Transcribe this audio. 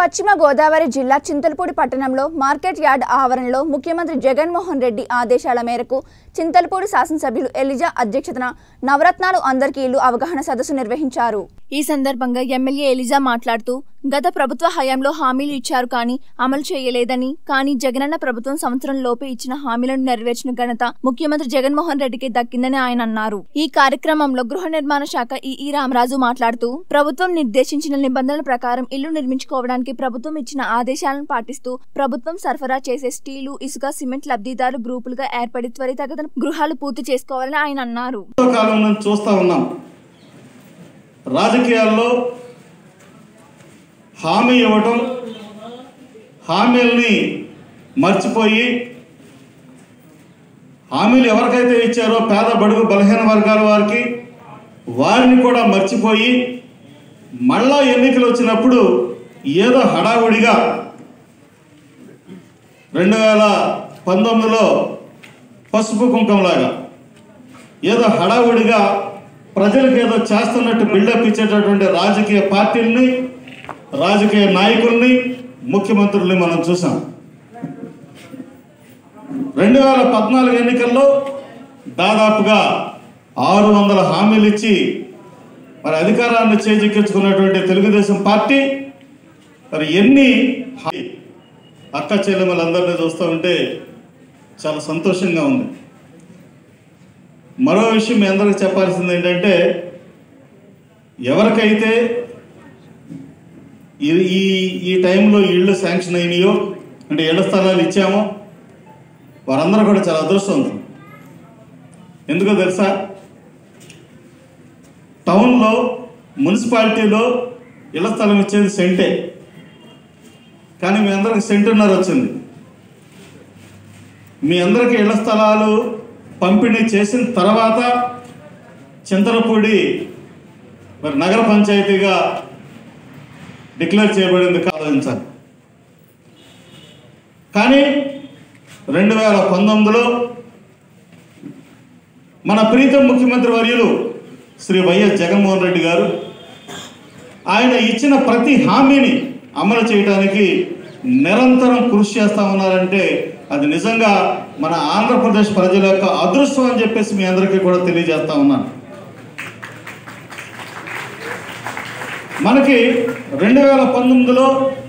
పశ్చిమ గోదావరి జిల్లా చింతలపూడి పట్టణంలో మార్కెట్ యార్డ్ ఆవరణలో ముఖ్యమంత్రి జగన్మోహన్ రెడ్డి ఆదేశాల మేరకు చింతలపూడి శాసనసభ్యులు ఎలిజా అధ్యక్షతన నవరత్నాలు అందరికీ ఇల్లు అవగాహన సదస్సు నిర్వహించారు ఈ సందర్భంగా ఎమ్మెల్యే ఎలిజా మాట్లాడుతూ గత ప్రభుత్వ హయాంలో హామీలు ఇచ్చారు కానీ అమలు చేయలేదని కానీ జగనన్న ప్రభుత్వం సంవత్సరం లోపే ఇచ్చిన హామీలను నెరవేర్చిన ఘనత ముఖ్యమంత్రి జగన్మోహన్ రెడ్డికి దక్కిందని ఆయన అన్నారు ఈ కార్యక్రమంలో గృహ నిర్మాణ శాఖ ఈఈ రామరాజు మాట్లాడుతూ ప్రభుత్వం నిర్దేశించిన నిబంధనల ప్రకారం ఇల్లు నిర్మించుకోవడానికి ప్రభుత్వం ఇచ్చిన ఆదేశాలను పాటిస్తూ ప్రభుత్వం సరఫరా చేసే స్టీలు ఇసుక సిమెంట్ లబ్ధిదారు గ్రూపులుగా ఏర్పడి త్వరితగతిన గృహాలు పూర్తి చేసుకోవాలని ఆయన అన్నారు కాలం నుంచి చూస్తూ ఉన్నాం రాజకీయాల్లో హామీ ఇవ్వటం హామీల్ని మర్చిపోయి హామీలు ఎవరికైతే ఇచ్చారో పేద బడుగు బలహీన వర్గాల వారికి వారిని కూడా మర్చిపోయి మళ్ళా ఎన్నికలు వచ్చినప్పుడు ఏదో హడావుడిగా రెండు వేల పంతొమ్మిదిలో పసుపు కుంకంలాగా ఏదో హడావుడిగా ప్రజలకు ఏదో చేస్తున్నట్టు బిల్డప్ ఇచ్చేటటువంటి రాజకీయ పార్టీల్ని రాజకీయ నాయకుల్ని ముఖ్యమంత్రుల్ని మనం చూసాం రెండు వేల పద్నాలుగు ఎన్నికల్లో దాదాపుగా ఆరు వందల హామీలు ఇచ్చి మరి అధికారాన్ని చేజిక్కించుకున్నటువంటి తెలుగుదేశం పార్టీ మరి ఎన్ని హా- అక్క చెల్లెమ్మలందరినీ చూస్తూ ఉంటే చాలా సంతోషంగా ఉంది మరో విషయం మీ అందరికి చెప్పాల్సింది ఏంటంటే ఎవరికైతే ఈ ఈ ఈ టైంలో ఇళ్ళు శాంక్షన్ అయినాయో అంటే ఇళ్ల స్థలాలు ఇచ్చామో వారందరూ కూడా చాలా అదృష్టవంతులు ఎందుకో తెలుసా టౌన్లో మున్సిపాలిటీలో ఇళ్ల స్థలం ఇచ్చేది సెంటే కానీ మీ అందరికి సెంటున్నర వచ్చింది మీ అందరికీ ఇళ్ల స్థలాలు పంపిణీ చేసిన తర్వాత చింతలపూడి మరి నగర పంచాయతీగా డిక్లేర్ చేయబడింది ఆలోచించాలి కానీ రెండు వేల పంతొమ్మిదిలో మన ప్రీతం ముఖ్యమంత్రి వర్యులు శ్రీ వైఎస్ జగన్మోహన్ రెడ్డి గారు ఆయన ఇచ్చిన ప్రతి హామీని అమలు చేయడానికి నిరంతరం కృషి చేస్తా ఉన్నారంటే అది నిజంగా మన ఆంధ్రప్రదేశ్ ప్రజల యొక్క అదృష్టం అని చెప్పేసి మీ అందరికీ కూడా తెలియజేస్తా ఉన్నాను మనకి రెండు వేల పంతొమ్మిదిలో